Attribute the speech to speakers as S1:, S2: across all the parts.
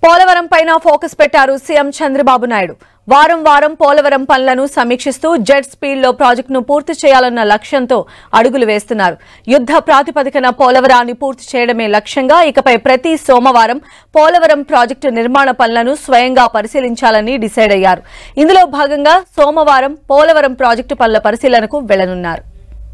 S1: పోలవరం పైన ఫోకస్ పెట్టారు సీఎం చంద్రబాబు నాయుడు వారం వారం పోలవరం పనులను సమీక్షిస్తూ జెట్ స్పీడ్ లో ప్రాజెక్టును పూర్తి చేయాలన్న లక్ష్యంతో అడుగులు వేస్తున్నారు యుద్ద ప్రాతిపదికన పోలవరాన్ని పూర్తి చేయడమే లక్ష్యంగా ఇకపై ప్రతి సోమవారం పోలవరం ప్రాజెక్టు నిర్మాణ పనులను స్వయంగా పరిశీలించాలని డిసైడ్ అయ్యారు ఇందులో భాగంగా సోమవారం పోలవరం ప్రాజెక్టు పనుల పరిశీలనకు వెళ్లనున్నారు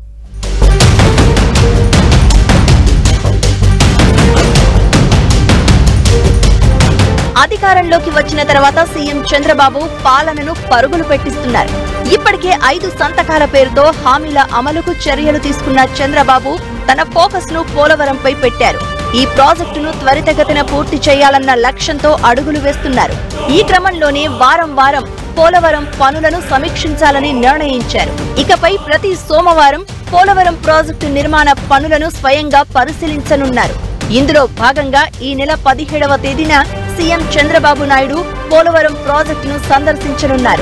S2: అధికారంలోకి వచ్చిన తర్వాత సీఎం చంద్రబాబు పాలనను పరుగులు పెట్టిస్తున్నారు ఇప్పటికే ఐదు సంతకాల పేరుతో హామీల అమలుకు చర్యలు తీసుకున్న చంద్రబాబు తన ఫోకస్ ను పోలవరంపై పెట్టారు ఈ ప్రాజెక్టును త్వరితగతిన పూర్తి చేయాలన్న లక్ష్యంతో అడుగులు వేస్తున్నారు ఈ క్రమంలోనే వారం వారం పోలవరం పనులను సమీక్షించాలని నిర్ణయించారు ఇకపై ప్రతి సోమవారం పోలవరం ప్రాజెక్టు నిర్మాణ పనులను స్వయంగా పరిశీలించనున్నారు ఇందులో భాగంగా ఈ నెల పదిహేడవ తేదీన సీఎం చంద్రబాబు నాయుడు పోలవరం ప్రాజెక్టును సందర్శించనున్నారు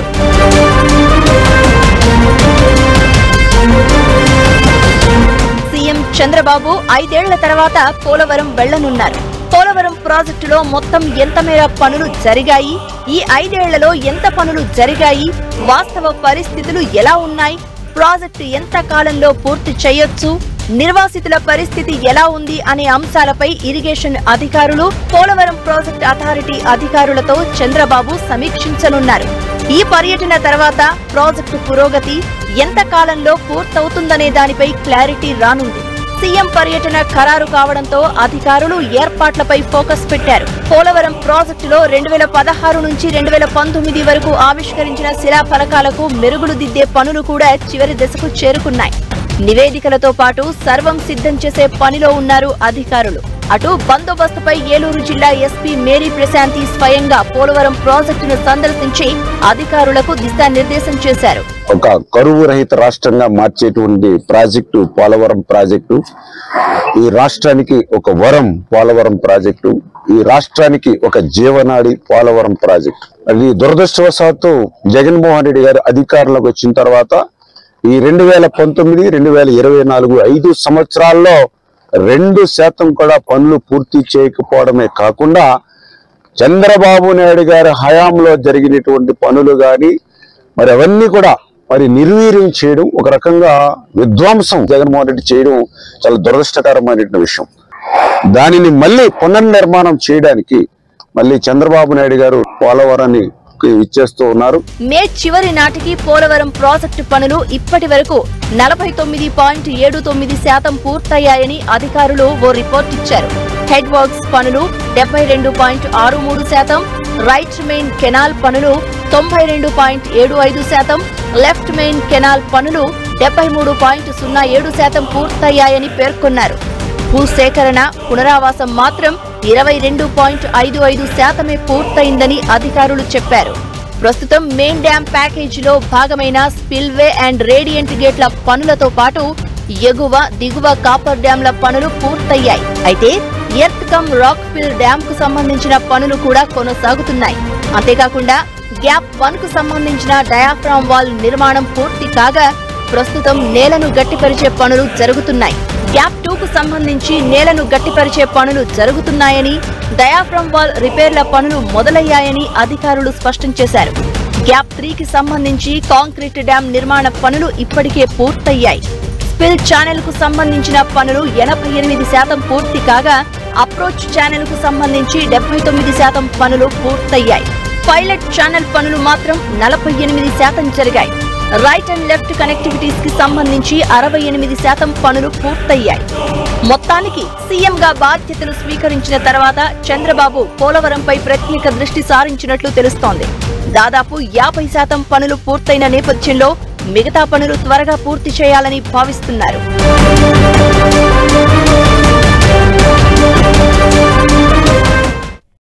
S2: సీఎం చంద్రబాబు ఐదేళ్ల తర్వాత పోలవరం వెళ్లనున్నారు పోలవరం ప్రాజెక్టులో మొత్తం ఎంత మేర పనులు జరిగాయి ఈ ఐదేళ్లలో ఎంత పనులు జరిగాయి వాస్తవ పరిస్థితులు ఎలా ఉన్నాయి ప్రాజెక్టు ఎంత కాలంలో పూర్తి చేయొచ్చు నిర్వాసితుల పరిస్థితి ఎలా ఉంది అనే అంశాలపై ఇరిగేషన్ అధికారులు పోలవరం ప్రాజెక్ట్ అథారిటీ అధికారులతో చంద్రబాబు సమీక్షించనున్నారు ఈ పర్యటన తర్వాత ప్రాజెక్టు పురోగతి ఎంత కాలంలో పూర్తవుతుందనే దానిపై క్లారిటీ రానుంది సీఎం పర్యటన ఖరారు కావడంతో అధికారులు ఏర్పాట్లపై ఫోకస్ పెట్టారు పోలవరం ప్రాజెక్టులో రెండు వేల పదహారు నుంచి రెండు వేల పంతొమ్మిది వరకు ఆవిష్కరించిన శిలా ఫలకాలకు మెరుగులు దిద్దే పనులు కూడా చివరి దశకు చేరుకున్నాయి నివేదికలతో పాటు సర్వం సిద్ధం చేసే పనిలో ఉన్నారు అధికారులు అటు బందోబస్తుపై ఏలూరు జిల్లా ఎస్పీ మేరీ ప్రశాంతి స్వయంగా పోలవరం ప్రాజెక్టును సందర్శించి అధికారులకు దిశానిర్దేశం చేశారు
S3: ఒక కరువు రహిత రాష్ట్రంగా మార్చేటువంటి ప్రాజెక్టు పోలవరం ప్రాజెక్టు ఈ రాష్ట్రానికి ఒక వరం పోలవరం ప్రాజెక్టు ఈ రాష్ట్రానికి ఒక జీవనాడి పోలవరం ప్రాజెక్టు అది దురదృష్టవశాత్తు జగన్మోహన్ రెడ్డి గారు అధికారంలోకి వచ్చిన తర్వాత ఈ రెండు వేల పంతొమ్మిది రెండు వేల ఇరవై నాలుగు ఐదు సంవత్సరాల్లో రెండు శాతం కూడా పనులు పూర్తి చేయకపోవడమే కాకుండా చంద్రబాబు నాయుడు గారి హయాంలో జరిగినటువంటి పనులు గాని మరి అవన్నీ కూడా మరి నిర్వీర్యం చేయడం ఒక రకంగా విధ్వంసం జగన్మోహన్ రెడ్డి చేయడం చాలా దురదృష్టకరమైన విషయం దానిని మళ్ళీ పునర్నిర్మాణం చేయడానికి మళ్ళీ చంద్రబాబు నాయుడు గారు పోలవరాన్ని ఇచ్చేస్తూ ఉన్నారు
S2: మే చివరి నాటికి పోలవరం ప్రాజెక్టు పనులు ఇప్పటి వరకు నలభై తొమ్మిది పాయింట్ ఏడు తొమ్మిది శాతం పూర్తయ్యాయని అధికారులు ఓ రిపోర్ట్ ఇచ్చారు హెడ్ వర్క్స్ పనులు డెబ్బై రెండు పాయింట్ ఆరు మూడు శాతం రైట్ మెయిన్ కెనాల్ పనులు తొంభై రెండు పాయింట్ ఏడు ఐదు శాతం లెఫ్ట్ మెయిన్ కెనాల్ పనులు డెబ్బై మూడు పాయింట్ సున్నా ఏడు శాతం పూర్తయ్యాయని పేర్కొన్నారు భూసేకరణ పునరావాసం మాత్రం ఇరవై రెండు పాయింట్ ఐదు ఐదు శాతమే పూర్తయిందని అధికారులు చెప్పారు ప్రస్తుతం మెయిన్ డ్యాం ప్యాకేజీలో భాగమైన స్పిల్వే అండ్ రేడియంట్ గేట్ల పనులతో పాటు ఎగువ దిగువ కాపర్ డ్యాంల పనులు పూర్తయ్యాయి అయితే earth come rock fill dam కు సంబంధించిన పనులు కూడా కొనసాగుతున్నాయి అంతేకాకుండా గ్యాప్ వన్ కు సంబంధించిన డయాఫ్రామ్ వాల్ నిర్మాణం పూర్తి కాగా ప్రస్తుతం నేలను గట్టిపరిచే పనులు జరుగుతున్నాయి గ్యాప్ టూ కు సంబంధించి నేలను గట్టిపరిచే పనులు జరుగుతున్నాయని డయాఫ్రమ్ వాల్ రిపేర్ల పనులు మొదలయ్యాయని అధికారులు స్పష్టం చేశారు గ్యాప్ త్రీ కి సంబంధించి కాంక్రీట్ డ్యాం నిర్మాణ పనులు ఇప్పటికే పూర్తయ్యాయి స్పిల్ ఛానల్ కు సంబంధించిన పనులు ఎనభై ఎనిమిది శాతం పూర్తి కాగా అప్రోచ్ ఛానల్ కు సంబంధించి డెబ్బై తొమ్మిది శాతం పనులు పూర్తయ్యాయి పైలట్ ఛానల్ పనులు మాత్రం నలభై ఎనిమిది శాతం జరిగాయి రైట్ అండ్ లెఫ్ట్ కనెక్టివిటీస్ కి సంబంధించి అరవై ఎనిమిది శాతం పనులు పూర్తయ్యాయి మొత్తానికి సీఎం గా బాధ్యతలు స్వీకరించిన తర్వాత చంద్రబాబు పోలవరంపై ప్రత్యేక దృష్టి సారించినట్లు తెలుస్తోంది దాదాపు యాభై శాతం పనులు పూర్తయిన నేపథ్యంలో మిగతా పనులు త్వరగా పూర్తి చేయాలని భావిస్తున్నారు